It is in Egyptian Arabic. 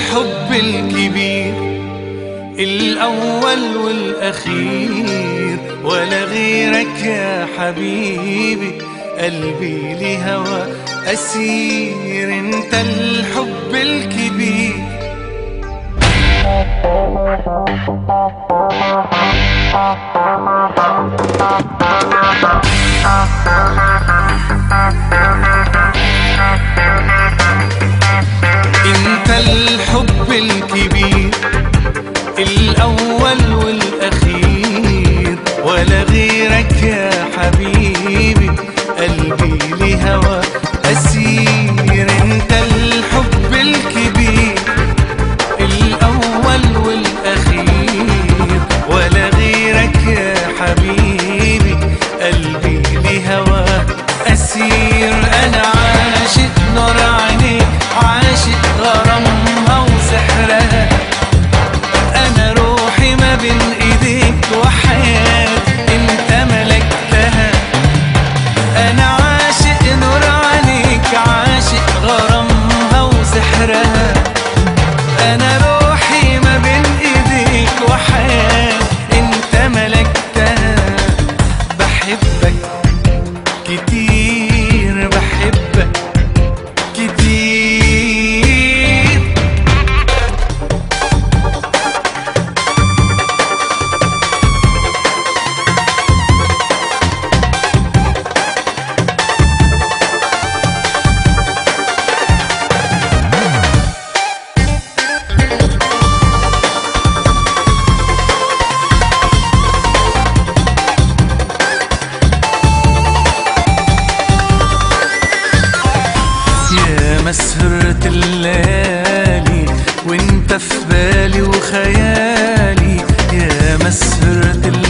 الحب الكبير الأول والأخير ولا غيرك يا حبيبي قلبي لهوى أسير انت الحب الكبير انت الحب الكبير الاول والاخير ولا غيرك يا حبيبي قلبي لهوى اسير انت الحب الكبير الاول والاخير ولا غيرك يا حبيبي قلبي لهوى اسير انا عاشق نار عينيك عاشق غرامها وسحرها انا روحي ما بين ايديك وحياتي انت ملكتها انا عاشق نور عينيك عاشق غرامها وسحرها انا روحي ما بين ايديك وحياتي انت ملكتها بحبك كتير بحبك كتير يا مسهرة الليالي وانت في بالي وخيالي يا مسهرة